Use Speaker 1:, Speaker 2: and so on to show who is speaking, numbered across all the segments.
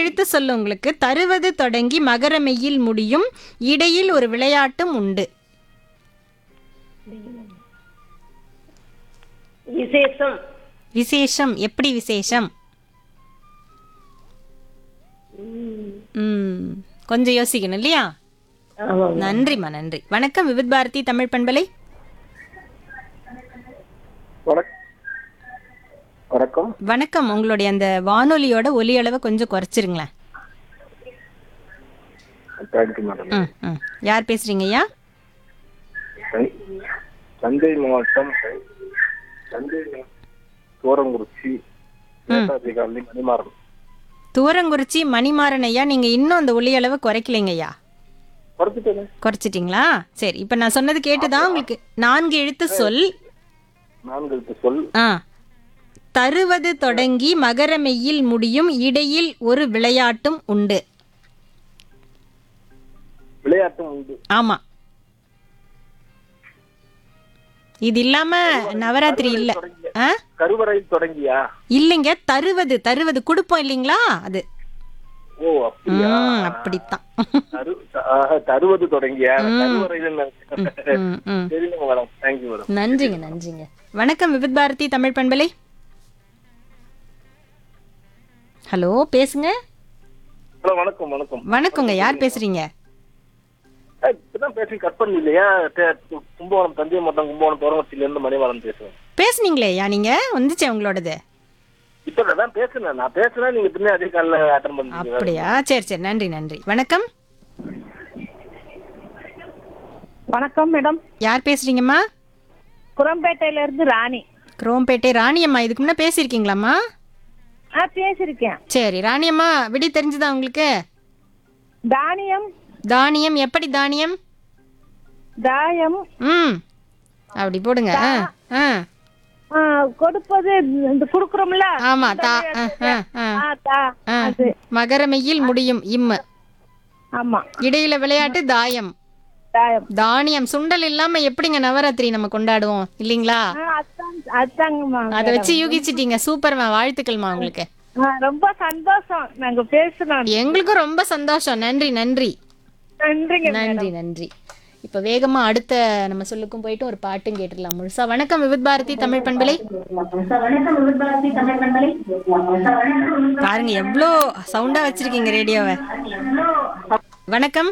Speaker 1: எழுத்து சொல்ல உங்களுக்கு தருவது தொடங்கி மகர மெய்யில் முடியும் இடையில் ஒரு விளையாட்டும் உண்டு
Speaker 2: விசேஷம்
Speaker 1: விசேஷம் எப்படி விசேஷம் ம் கொஞ்சம் யோசிக்கணும் இல்லையா
Speaker 2: ஆமாங்க
Speaker 1: நன்றிம்மா நன்றி வணக்கம் விவித் பாரதி தமிழ் பண்பலை
Speaker 3: வணக்- வணக்கம்
Speaker 1: வணக்கம் உங்களுடைய அந்த வானொலியோட ஒலி அளவை கொஞ்சம் குறைச்சிருங்களேன்
Speaker 3: தேங்க்யூ மேடம்
Speaker 1: ம் ம் யார் பேசுறீங்க ஐயா
Speaker 3: தஞ்- தஞ்சை மாவட்டம் தஞ்சை தூரங்குறிச்சி நேதாஜி காலனி மணிமாறன்
Speaker 1: தூரங்குறிச்சி மணிமாறன் ஐயா நீங்க இன்னும் அந்த ஒலி அளவை குறைக்கலைங்க ஐயா
Speaker 3: குறைச்சிட்டேன்
Speaker 1: குறைச்சிட்டிங்களா சரி இப்போ நான் சொன்னது கேட்டுதான் உங்களுக்கு நான்கு எழுத்து சொல்
Speaker 3: நான்கு எழுத்து சொல்
Speaker 1: ஆ தருவது தொடங்கி மகர மெய்யில் முடியும் இடையில் ஒரு விளையாட்டும் உண்டு
Speaker 3: விளையாட்டும் உண்டு
Speaker 1: ஆமா இது இல்லாம நவராத்திரி இல்ல ஆ
Speaker 3: கருவறையில் தொடங்கியா
Speaker 1: இல்லைங்க தருவது தருவது கொடுப்போம் இல்லைங்களா அது
Speaker 3: ஓ அப்படியா
Speaker 1: ம் அப்படித்தான்
Speaker 3: தரு ஆஹா, தருவது தொடங்கியா கருவறையில் நினைச்சேன்.
Speaker 1: ம் ம்
Speaker 3: சரிங்க மேடம் தேங்க்யூ மேடம்
Speaker 1: நன்றிங்க நன்றிங்க வணக்கம் விவித் பாரதி தமிழ் பண்பலை ஹலோ பேசுங்க
Speaker 3: ஹலோ வணக்கம் வணக்கம்
Speaker 1: வணக்கங்க யார் பேசுறீங்க
Speaker 3: ஏய், இப்பதான் பேசி கட் பண்ணி இல்லையா தே- கும்பகோணம் தஞ்சை மாவட்டம் கும்பகோணம் தோரங்கத்தில இருந்து மணிமாறன் பேசுவேன்
Speaker 1: பேசுனீங்களே யா நீங்க வந்துச்சே உங்களோடது
Speaker 3: இப்ப தான் பேசுனேன் நான் பேசுனா நீங்க பின்ன அதே காலில் அட்டன் பண்ணுறீங்க
Speaker 1: அப்படியா சரி சரி நன்றி நன்றி வணக்கம்
Speaker 2: வணக்கம் மேடம்
Speaker 1: யார் பேசுறீங்கம்மா
Speaker 2: குரம்பேட்டையில இருந்து ராணி
Speaker 1: குரோம்பேட்டை ராணியம்மா இதுக்கு முன்ன பேசியிருக்கீங்களாம்மா
Speaker 2: ஆ பேசியிருக்கேன்
Speaker 1: சரி ராணியம்மா விடி தெரிஞ்சுதா உங்களுக்கு
Speaker 2: தானியம்
Speaker 1: தானியம் எப்படி தானியம்
Speaker 2: தாயம்
Speaker 1: ம் அப்படி போடுங்க ஆ ஆ
Speaker 2: ஆ, கொடுப்பது இந்த குடுக்குறோம்ல
Speaker 1: ஆமா தா ஆ, ஆ, ஆ.
Speaker 2: ஆ, தா.
Speaker 1: ஆ.
Speaker 2: அது
Speaker 1: மகரமெய்யில் முடியும் இம்மு
Speaker 2: ஆமா
Speaker 1: இடையில விளையாட்டு தாயம்
Speaker 2: தாயம்
Speaker 1: தானியம் சுண்டல் இல்லாம எப்படிங்க நவராத்திரி நம்ம கொண்டாடுவோம் இல்லீங்களா
Speaker 2: ஆ, அதான் அதாங்கம்மா
Speaker 1: அதை வச்சு யூகிச்சிட்டீங்க சூப்பர்மா வாழ்த்துக்கள்மா உங்களுக்கு
Speaker 2: ஆ, ரொம்ப சந்தோஷம் நாங்க பேசணும்
Speaker 1: எங்களுக்கும் ரொம்ப சந்தோஷம் நன்றி நன்றி
Speaker 2: நன்றிங்க
Speaker 1: நன்றி நன்றி இப்ப வேகமா அடுத்த நம்ம சொல்லுக்கும் போயிட்டு ஒரு பாட்டும் கேட்டுடலாம் முழுசா வணக்கம் விவித் பாரதி தமிழ் பண்பலை பாருங்க எவ்வளோ சவுண்டா வச்சிருக்கீங்க ரேடியோவை வணக்கம்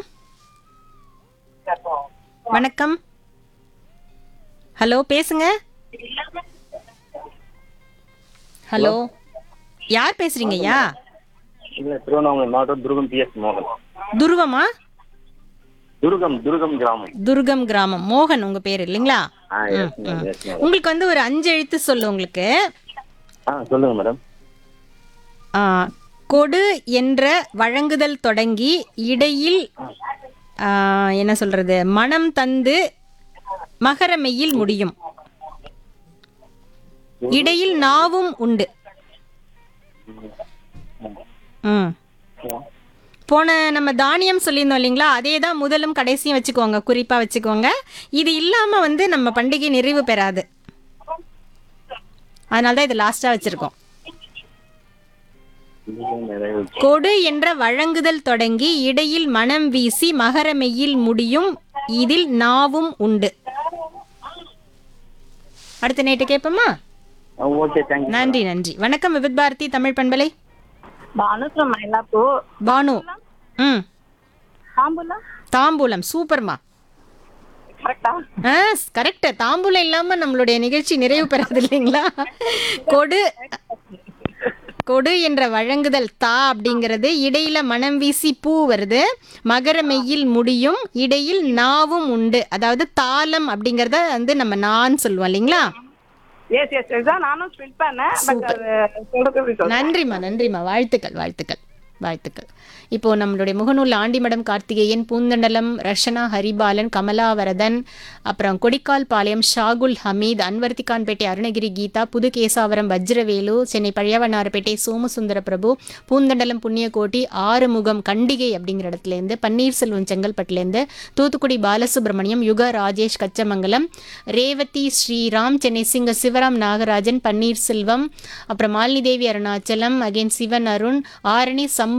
Speaker 1: வணக்கம் ஹலோ பேசுங்க ஹலோ யார் பேசுறீங்க ஐயா
Speaker 3: இல்ல திருவண்ணாமலை மாவட்டம் துருகம் பிஎஸ் மோகன்
Speaker 1: துருவமா
Speaker 3: துருகம் துருகம் கிராமம்
Speaker 1: துர்கம் கிராமம் மோகன் உங்க பேர் இல்லைங்களா
Speaker 3: ஆ எஸ் மேடம் எஸ் மேடம்
Speaker 1: உங்களுக்கு வந்து ஒரு அஞ்சு எழுத்து சொல்லு உங்களுக்கு
Speaker 3: ஆ சொல்லுங்க மேடம்
Speaker 1: ஆ, கொடு என்ற வழங்குதல் தொடங்கி இடையில் ஆ, என்ன சொல்றது மனம் தந்து மகரமெய்யில் முடியும் இடையில் நாவும் உண்டு ம் போன நம்ம தானியம் சொல்லியிருந்தோம் இல்லைங்களா அதே தான் முதலும் கடைசியும் வச்சுக்கோங்க குறிப்பா வச்சுக்கோங்க இது இல்லாம வந்து நம்ம பண்டிகை நிறைவு பெறாது அதனால தான் இது லாஸ்டா வச்சிருக்கோம்
Speaker 3: நிறைவு
Speaker 1: கொடு என்ற வழங்குதல் தொடங்கி இடையில் மனம் வீசி மகரமெய்யில் முடியும் இதில் நாவும் உண்டு அடுத்த நேட்டு கேட்போமா
Speaker 3: ஓகே தேங்க்யூ
Speaker 1: நன்றி நன்றி வணக்கம் விவித் பாரதி தமிழ் பண்பலை
Speaker 2: பானுசுரம் மயிலாப்பூ
Speaker 1: பானு ம்
Speaker 2: தாம்பூலம்
Speaker 1: தாம்பூலம் சூப்பர்மா
Speaker 2: கரெக்டா
Speaker 1: ஆ கரெக்ட் தாம்பூலம் இல்லாம நம்மளுடைய நிகழ்ச்சி நிறைவு பெறாது இல்லைங்களா கொடு கொடு என்ற வழங்குதல் தா அப்படிங்கிறது இடையில மனம் வீசி பூ வருது மகர மெய்யில் முடியும் இடையில் நாவும் உண்டு அதாவது தாளம் அப்படிங்கறத வந்து நம்ம நான் சொல்லுவோம் இல்லைங்களா
Speaker 2: எஸ் எஸ் இதுதான் நானும் ஸ்பில் பண்ணேன் பட் அது கொடுக்க
Speaker 1: நன்றிம்மா நன்றிம்மா வாழ்த்துக்கள் வாழ்த்துக்கள் வாழ்த்துக்கள் இப்போ நம்மளுடைய முகநூல் ஆண்டிமடம் கார்த்திகேயன் பூந்தண்டலம் ரஷனா ஹரிபாலன் கமலாவரதன் அப்புறம் கொடிக்கால் பாளையம் ஷாகுல் ஹமீத் அன்வர்த்திகான்பேட்டை அருணகிரி கீதா புது கேசாவரம் வஜ்ரவேலு சென்னை பழையவனாரப்பேட்டை சோமசுந்தர பிரபு பூந்தண்டலம் புண்ணியகோட்டி ஆறுமுகம் கண்டிகை அப்படிங்கிற இடத்துலேருந்து பன்னீர்செல்வம் செங்கல்பட்டுலேருந்து தூத்துக்குடி பாலசுப்ரமணியம் யுகா ராஜேஷ் கச்சமங்கலம் ரேவதி ஸ்ரீராம் சென்னை சிங்க சிவராம் நாகராஜன் பன்னீர்செல்வம் அப்புறம் மாலினி தேவி அருணாச்சலம் அகைன் சிவன் அருண் ஆரணி சம்பு